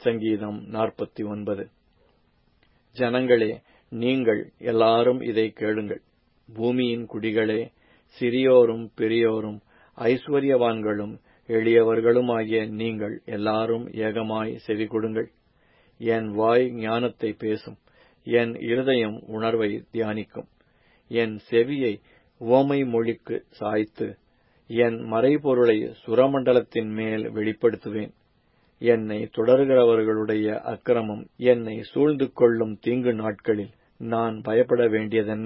சங்கீதம் நாற்பத்தி ஒன்பது ஜனங்களே நீங்கள் எல்லாரும் இதை கேளுங்கள் பூமியின் குடிகளே சிறியோரும் பெரியோரும் ஐஸ்வர்யவான்களும் எளியவர்களுமாகிய நீங்கள் எல்லாரும் ஏகமாய் செவி கொடுங்கள் என் வாய் ஞானத்தை பேசும் என் இருதயம் உணர்வை தியானிக்கும் என் செவியை உவமை மொழிக்கு சாய்த்து என் மறைபொருளை சுரமண்டலத்தின் மேல் வெளிப்படுத்துவேன் என்னை தொடர்கிறவர்களுடைய அக்கிரமம் என்னை சூழ்ந்து கொள்ளும் தீங்கு நாட்களில் நான் பயப்பட வேண்டியதென்ன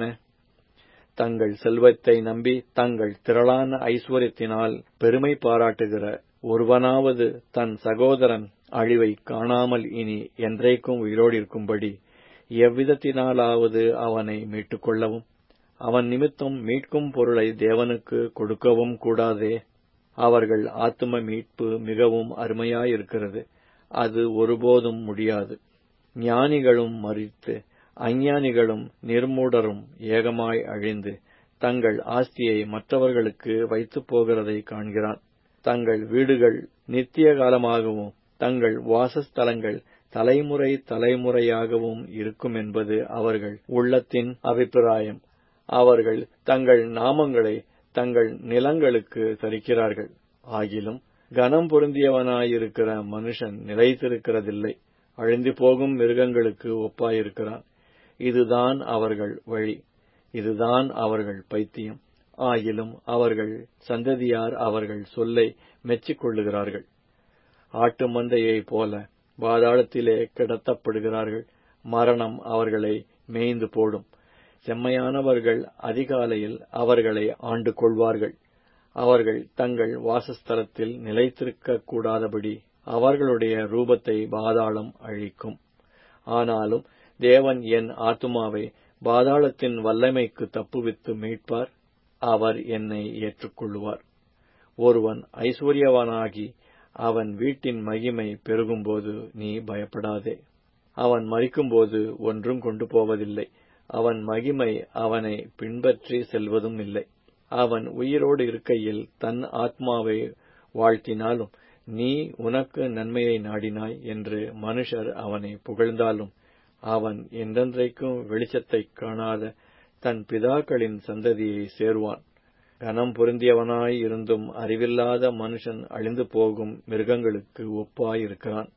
தங்கள் செல்வத்தை நம்பி தங்கள் திரளான ஐஸ்வர்யத்தினால் பெருமை பாராட்டுகிற ஒருவனாவது தன் சகோதரன் அழிவை காணாமல் இனி என்றைக்கும் உயிரோடிருக்கும்படி எவ்விதத்தினாலாவது அவனை மீட்டுக் கொள்ளவும் அவன் நிமித்தம் மீட்கும் பொருளை தேவனுக்கு கொடுக்கவும் கூடாதே அவர்கள் ஆத்தும மீட்பு மிகவும் அருமையாயிருக்கிறது அது ஒருபோதும் முடியாது ஞானிகளும் மறித்து அஞ்ஞானிகளும் நிர்மூடரும் ஏகமாய் அழிந்து தங்கள் ஆஸ்தியை மற்றவர்களுக்கு வைத்துப் போகிறதை காண்கிறான் தங்கள் வீடுகள் நித்திய காலமாகவும் தங்கள் வாசஸ்தலங்கள் தலைமுறை தலைமுறையாகவும் இருக்கும் என்பது அவர்கள் உள்ளத்தின் அபிப்பிராயம் அவர்கள் தங்கள் நாமங்களை தங்கள் நிலங்களுக்கு தரிக்கிறார்கள் ஆகிலும் கனம் பொருந்தியவனாயிருக்கிற மனுஷன் நிலைத்திருக்கிறதில்லை அழிந்து போகும் மிருகங்களுக்கு ஒப்பாயிருக்கிறான் இதுதான் அவர்கள் வழி இதுதான் அவர்கள் பைத்தியம் ஆகிலும் அவர்கள் சந்ததியார் அவர்கள் சொல்லை மெச்சிக் கொள்ளுகிறார்கள் ஆட்டு மந்தையைப் போல பாதாளத்திலே கிடத்தப்படுகிறார்கள் மரணம் அவர்களை மேய்ந்து போடும் செம்மையானவர்கள் அதிகாலையில் அவர்களை ஆண்டு கொள்வார்கள் அவர்கள் தங்கள் வாசஸ்தலத்தில் நிலைத்திருக்க கூடாதபடி அவர்களுடைய ரூபத்தை பாதாளம் அழிக்கும் ஆனாலும் தேவன் என் ஆத்துமாவை பாதாளத்தின் வல்லமைக்கு தப்புவித்து மீட்பார் அவர் என்னை ஏற்றுக்கொள்ளுவார் ஒருவன் ஐஸ்வர்யவானாகி அவன் வீட்டின் மகிமை பெருகும்போது நீ பயப்படாதே அவன் மறிக்கும்போது ஒன்றும் கொண்டு போவதில்லை அவன் மகிமை அவனை பின்பற்றி செல்வதும் இல்லை அவன் உயிரோடு இருக்கையில் தன் ஆத்மாவை வாழ்த்தினாலும் நீ உனக்கு நன்மையை நாடினாய் என்று மனுஷர் அவனை புகழ்ந்தாலும் அவன் என்றென்றைக்கும் வெளிச்சத்தைக் காணாத தன் பிதாக்களின் சந்ததியை சேர்வான் கனம் பொருந்தியவனாய் இருந்தும் அறிவில்லாத மனுஷன் அழிந்து போகும் மிருகங்களுக்கு ஒப்பாயிருக்கிறான்